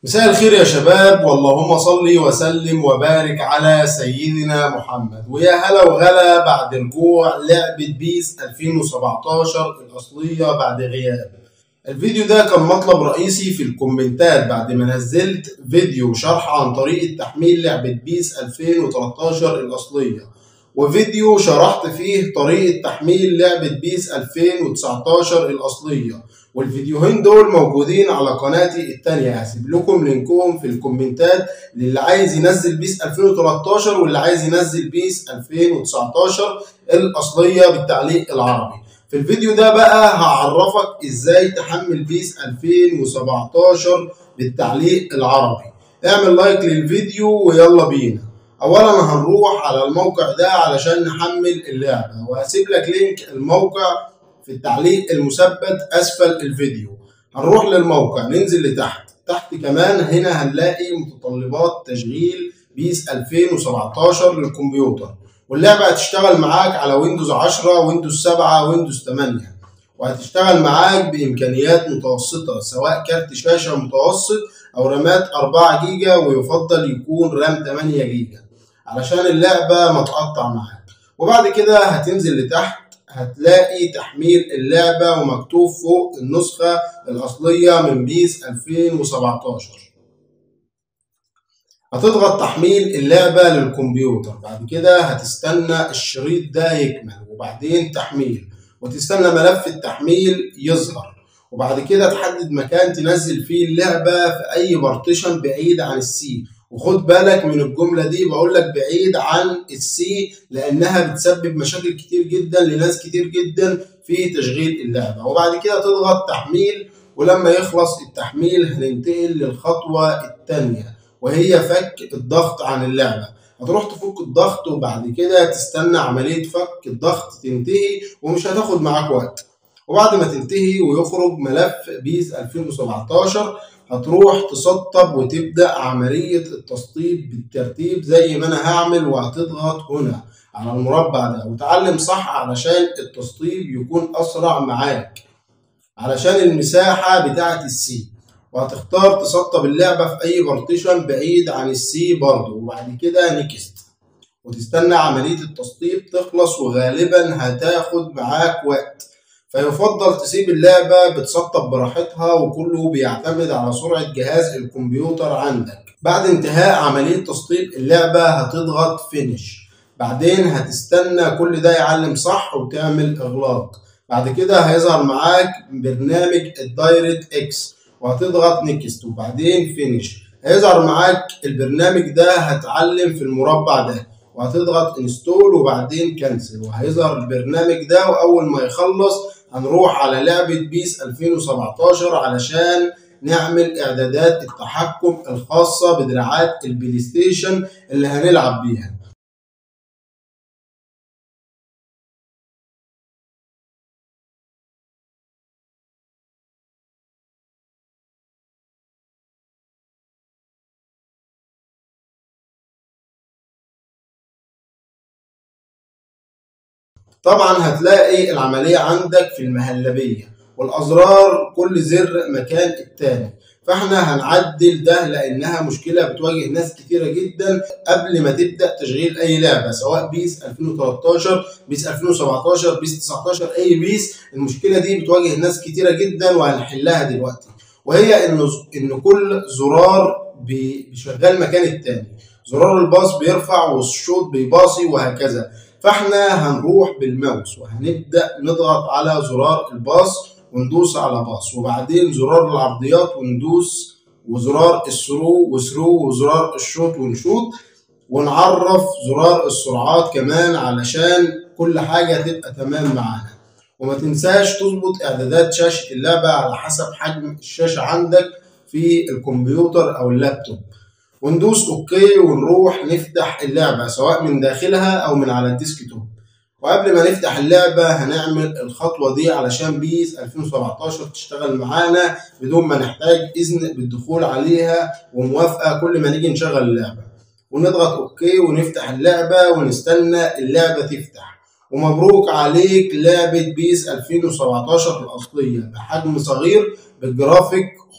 مساء الخير يا شباب واللهم صل وسلم وبارك على سيدنا محمد ويا هلا وغلا بعد رجوع لعبة بيس 2017 الأصلية بعد غياب الفيديو ده كان مطلب رئيسي في الكومنتات بعد ما نزلت فيديو شرح عن طريقة تحميل لعبة بيس 2013 الأصلية وفيديو شرحت فيه طريقة تحميل لعبة بيس 2019 الأصلية والفيديوهين دول موجودين على قناتي التانية هسيب لكم لينكهم في الكومنتات للي عايز ينزل بيس 2013 واللي عايز ينزل بيس 2019 الأصلية بالتعليق العربي في الفيديو ده بقى هعرفك ازاي تحمل بيس 2017 بالتعليق العربي اعمل لايك للفيديو ويلا بينا اولا هنروح على الموقع ده علشان نحمل اللعبة وهسيب لك لينك الموقع في التعليق المثبت اسفل الفيديو هنروح للموقع ننزل لتحت تحت كمان هنا هنلاقي متطلبات تشغيل بيس 2017 للكمبيوتر واللعبة هتشتغل معاك على ويندوز 10 ويندوز 7 ويندوز 8 وهتشتغل معاك بإمكانيات متوسطة سواء كارت شاشة متوسط أو رامات 4 جيجا ويفضل يكون رام 8 جيجا علشان اللعبة ما تقطع معاك وبعد كده هتنزل لتحت هتلاقي تحميل اللعبة ومكتوب فوق النسخة الأصلية من بيس 2017 هتضغط تحميل اللعبة للكمبيوتر بعد كده هتستنى الشريط ده يكمل وبعدين تحميل وتستنى ملف التحميل يظهر وبعد كده تحدد مكان تنزل فيه اللعبة في أي بارتيشن بعيد عن السي وخد بالك من الجملة دي بقول لك بعيد عن السي لأنها بتسبب مشاكل كتير جدا لناس كتير جدا في تشغيل اللعبة وبعد كده تضغط تحميل ولما يخلص التحميل هننتقل للخطوة الثانية وهي فك الضغط عن اللعبة هتروح تفك الضغط وبعد كده تستنى عملية فك الضغط تنتهي ومش هتاخد معاك وقت وبعد ما تنتهي ويخرج ملف بيس 2017 هتروح تسطب وتبدأ عملية التسطيب بالترتيب زي ما أنا هعمل وهتضغط هنا على المربع ده وتعلم صح علشان التسطيب يكون أسرع معاك علشان المساحة بتاعة السي وهتختار تسطب اللعبة في أي بارتيشن بعيد عن السي برضه وبعد كده نيكست وتستنى عملية التسطيب تخلص وغالبا هتاخد معاك وقت فيفضل تسيب اللعبة بتسطب براحتها وكله بيعتمد على سرعة جهاز الكمبيوتر عندك بعد انتهاء عملية تسطيب اللعبة هتضغط فينيش بعدين هتستنى كل ده يعلم صح وتعمل اغلاق بعد كده هيظهر معاك برنامج الدايركت اكس وهتضغط نيكست وبعدين فينيش هيظهر معاك البرنامج ده هتعلم في المربع ده وهتضغط انستول وبعدين كنسل وهيظهر البرنامج ده واول ما يخلص هنروح على لعبة بيس 2017 علشان نعمل اعدادات التحكم الخاصة بدراعات البلاي ستيشن اللي هنلعب بيها طبعا هتلاقي العملية عندك في المهلبية والأزرار كل زر مكان التاني فاحنا هنعدل ده لأنها مشكلة بتواجه ناس كتيرة جدا قبل ما تبدأ تشغيل أي لعبة سواء بيس 2013 بيس 2017 بيس 19 أي بيس المشكلة دي بتواجه ناس كتيرة جدا وهنحلها دلوقتي وهي إن إن كل زرار بيشغل مكان التاني زرار الباص بيرفع والشوط بيباصي وهكذا فاحنا هنروح بالماوس وهنبدا نضغط على زرار الباص وندوس على باص وبعدين زرار العرضيات وندوس وزرار الثرو وثرو وزرار الشوط ونشوط ونعرف زرار السرعات كمان علشان كل حاجة تبقى تمام معانا وما تنساش تظبط اعدادات شاشة اللعبة على حسب حجم الشاشة عندك في الكمبيوتر او اللابتوب وندوس اوكي ونروح نفتح اللعبة سواء من داخلها او من على الديسكتوب وقبل ما نفتح اللعبة هنعمل الخطوة دي علشان بيس 2017 تشتغل معانا بدون ما نحتاج اذن بالدخول عليها وموافقة كل ما نيجي نشغل اللعبة ونضغط اوكي ونفتح اللعبة ونستنى اللعبة تفتح ومبروك عليك لعبة بيس 2017 الأصلية بحجم صغير بالجرافيك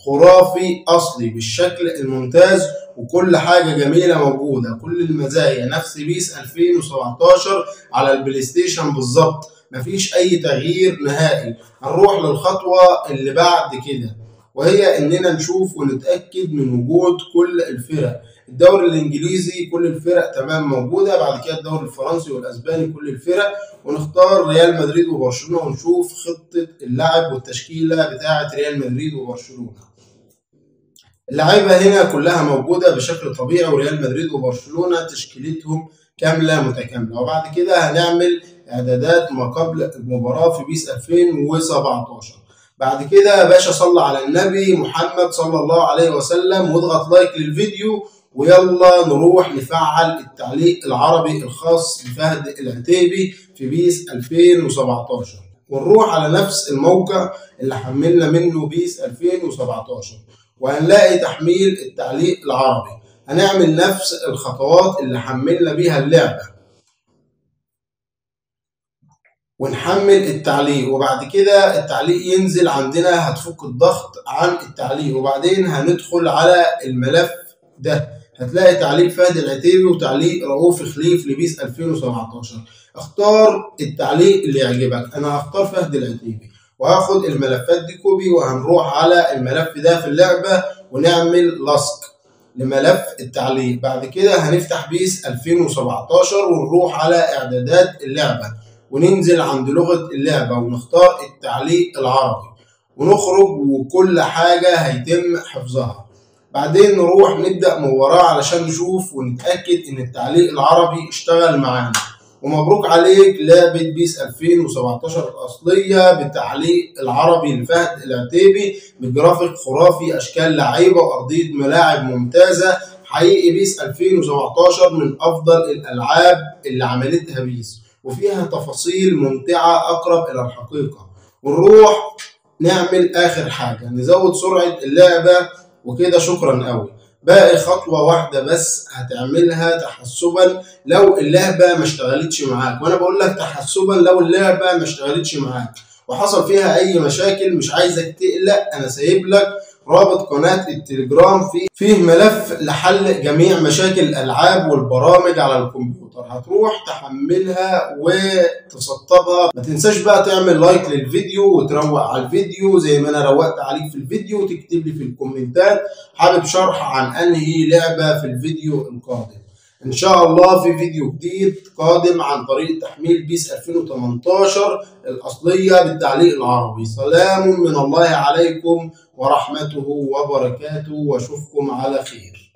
خرافي اصلي بالشكل الممتاز وكل حاجه جميله موجوده كل المزايا نفس بيس 2017 على البلاي ستيشن بالظبط مفيش اي تغيير نهائي هنروح للخطوه اللي بعد كده وهي اننا نشوف ونتاكد من وجود كل الفرق الدوري الانجليزي كل الفرق تمام موجوده بعد كده الدوري الفرنسي والاسباني كل الفرق ونختار ريال مدريد وبرشلونه ونشوف خطه اللعب والتشكيله بتاعه ريال مدريد وبرشلونه اللعيبه هنا كلها موجوده بشكل طبيعي وريال مدريد وبرشلونه تشكيلتهم كامله متكامله وبعد كده هنعمل اعدادات ما قبل المباراه في بيس 2017 بعد كده يا باشا صلى على النبي محمد صلى الله عليه وسلم واضغط لايك للفيديو ويلا نروح نفعل التعليق العربي الخاص بفهد العتيبي في بيس 2017 ونروح على نفس الموقع اللي حملنا منه بيس 2017 وهنلاقي تحميل التعليق العربي هنعمل نفس الخطوات اللي حملنا بيها اللعبة ونحمل التعليق وبعد كده التعليق ينزل عندنا هتفك الضغط عن التعليق وبعدين هندخل على الملف ده هتلاقي تعليق فهد العتيبي وتعليق رؤوف خليف لبيس 2017 اختار التعليق اللي يعجبك انا هختار فهد العتيبي وهاخد الملفات دي كوبي وهنروح على الملف ده في اللعبة ونعمل لصق لملف التعليق بعد كده هنفتح بيس 2017 ونروح على اعدادات اللعبة وننزل عند لغة اللعبة ونختار التعليق العربي ونخرج وكل حاجة هيتم حفظها بعدين نروح نبدأ مباراة علشان نشوف ونتأكد إن التعليق العربي اشتغل معانا ومبروك عليك لعبة بيس 2017 الأصلية بالتعليق العربي لفهد العتيبي بجرافيك خرافي أشكال لعيبة وأرضية ملاعب ممتازة حقيقي بيس 2017 من أفضل الألعاب اللي عملتها بيس وفيها تفاصيل ممتعة أقرب إلى الحقيقة ونروح نعمل آخر حاجة نزود سرعة اللعبة وكده شكرا قوي باقي خطوة واحدة بس هتعملها تحسبا لو اللعبة ما اشتغلتش معاك وانا بقول لك تحسبا لو اللعبة ما اشتغلتش معاك وحصل فيها اي مشاكل مش عايزك تقلق انا سايب لك رابط قناة التليجرام فيه فيه ملف لحل جميع مشاكل الألعاب والبرامج على الكمبيوتر هتروح تحملها وتسطبها ما تنساش بقى تعمل لايك للفيديو وتروق على الفيديو زي ما أنا روقت عليك في الفيديو وتكتب لي في الكومنتات حابب شرح عن أنهي لعبة في الفيديو القادم ان شاء الله في فيديو جديد قادم عن طريق تحميل بيس 2018 الاصليه بالتعليق العربي سلام من الله عليكم ورحمته وبركاته واشوفكم على خير